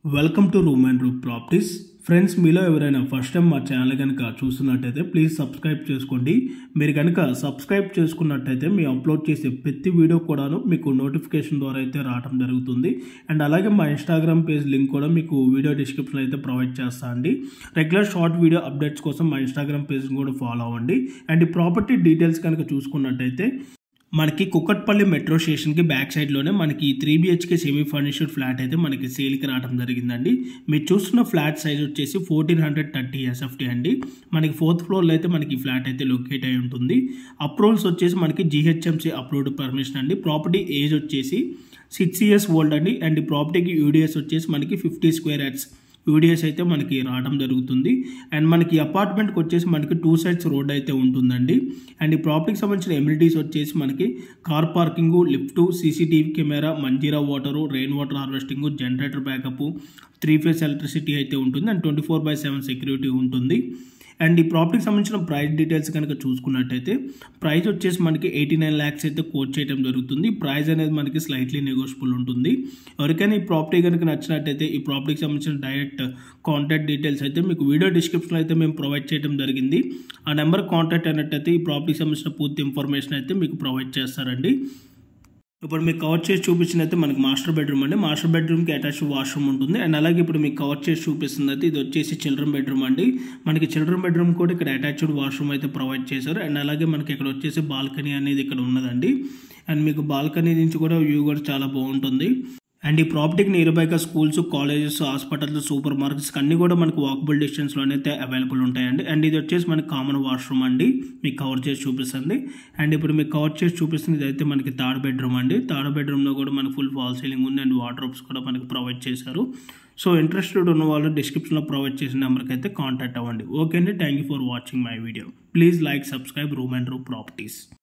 welcome to room and roof properties friends మీలో ఎవరైనా first time మా ఛానల్ కనుక చూస్తున్నట్టయితే ప్లీజ్ సబ్స్క్రైబ్ చేసుకోండి మీరు కనుక సబ్స్క్రైబ్ చేసుకున్నట్టయితే మేము అప్లోడ్ చేసే ప్రతి వీడియో కూడాను మీకు నోటిఫికేషన్ ద్వారా అయితే రావడం జరుగుతుంది అండ్ అలాగే మా ఇన్స్టాగ్రామ్ పేజ్ లింక్ కూడా మీకు వీడియో డిస్క్రిప్షన్ అయితే ప్రొవైడ్ చేస్తా అండి రెగ్యులర్ షార్ట్ వీడియో అప్డేట్స్ కోసం మా ఇన్స్టాగ్రామ్ పేజ్ని కూడా ఫాలో అవ్వండి అండ్ ఈ ప్రాపర్టీ డీటెయిల్స్ కనుక చూసుకున్నట్టయితే మనకి కుక్కట్పల్లి మెట్రో స్టేషన్కి బ్యాక్ సైడ్లోనే మనకి three BHK semi furnished flat అయితే మనకి సేల్కి రావడం జరిగిందండి మీరు చూస్తున్న ఫ్లాట్ సైజ్ వచ్చేసి ఫోర్టీన్ హండ్రెడ్ థర్టీ ఎస్ఎఫ్టీ అండి మనకి ఫోర్త్ ఫ్లోర్లో అయితే మనకి ఫ్లాట్ అయితే లొకేట్ అయి ఉంటుంది అప్రూవల్స్ వచ్చేసి మనకి జిహెచ్ఎంసీ అప్రూవ్డ్ పర్మిషన్ అండి ప్రాపర్టీ ఏజ్ వచ్చేసి సిక్స్ ఇయర్స్ ఓల్డ్ అండి అండ్ ఈ ప్రాపర్టీకి యూడిఎస్ వచ్చేసి మనకి ఫిఫ్టీ స్క్వేర్ యాడ్స్ యూడిఎస్ అయితే మనకి రావడం జరుగుతుంది అండ్ మనకి అపార్ట్మెంట్కి వచ్చేసి మనకి టూ సైడ్స్ రోడ్ అయితే ఉంటుందండి అండ్ ఈ ప్రాపర్టీకి సంబంధించిన ఎమ్యూనిటీస్ వచ్చేసి మనకి car parking lift CCTV camera Manjira water rain water harvesting generator backup three phase electricity అయితే ఉంటుంది and twenty four by seven security ఉంటుంది అండ్ ఈ ప్రాపర్టీకి సంబంధించిన ప్రైస్ డీటెయిల్స్ కనుక చూసుకున్నట్టయితే ప్రైస్ వచ్చేసి మనకి ఎయిటీ నైన్ ల్యాక్స్ అయితే కోట్ చేయడం జరుగుతుంది ప్రైస్ అనేది మనకి స్లైట్లీ నెగోషియబుల్ ఉంటుంది ఎవరికైనా ఈ ప్రాపర్టీ కనుక నచ్చినట్టయితే ఈ ప్రాపర్టీకి సంబంధించిన డైరెక్ట్ కాంటాక్ట్ డీటెయిల్స్ అయితే మీకు వీడియో డిస్క్రిప్షన్లో అయితే మేము ప్రొవైడ్ చేయడం జరిగింది ఆ నెంబర్ కాంటాక్ట్ అయినట్టయితే ఈ ప్రాపర్టీకి సంబంధించిన పూర్తి ఇన్ఫర్మేషన్ అయితే మీకు ప్రొవైడ్ చేస్తారండి ఇప్పుడు మీకు కవర్ చేసి చూపించిన అయితే మనకి మాస్టర్ బెడ్రూమ్ అండి మాస్టర్ బెడ్రూమ్కి అటాచ్ వాష్రూమ్ ఉంటుంది అండ్ అలాగే ఇప్పుడు మీకు కవర్ చేసి చూపిస్తుంది అయితే ఇది వచ్చేసి చిల్డ్రన్ బెడ్రూమ్ అండి మనకి చిల్డ్రన్ బెడ్రూమ్ కూడా ఇక్కడ అటాచ్డ్ వాష్రూమ్ అయితే ప్రొవైడ్ చేశారు అండ్ అలాగే మనకి ఇక్కడ వచ్చేసి బాల్కనీ అనేది ఇక్కడ ఉన్నదండి అండ్ మీకు బాల్కనీ నుంచి కూడా వ్యూ కూడా చాలా బాగుంటుంది అండ్ ఈ ప్రాపర్టీకి నియర్ బైగా schools colleges hospitals supermarkets అన్నీ కూడా మనకు వాకబుల్ డిస్టెన్స్లోనే అయితే అవైలబుల్ ఉంటాయండి అండ్ ఇది వచ్చేసి మనకి కామన్ వాష్రూమ్ అండి మీకు కవర్ చేసి చూపిస్తుంది అండ్ ఇప్పుడు మీకు కవర్ చేసి చూపిస్తుంది ఇదైతే మనకి థర్డ్ బెడ్రూమ్ అండి థర్డ్ బెడ్రూమ్లో కూడా మనకి ఫుల్ ఫాల్ సీలింగ్ ఉంది అండ్ వాటర్ కూడా మనకి ప్రొవైడ్ చేశారు సో ఇంట్రెస్టెడ్ ఉన్న వాళ్ళు డిస్క్రిప్షన్లో ప్రొవైడ్ చేసిన నెంబర్కి అయితే కాంటాక్ట్ అవ్వండి ఓకే అండి thank you for watching my video please like subscribe room and room properties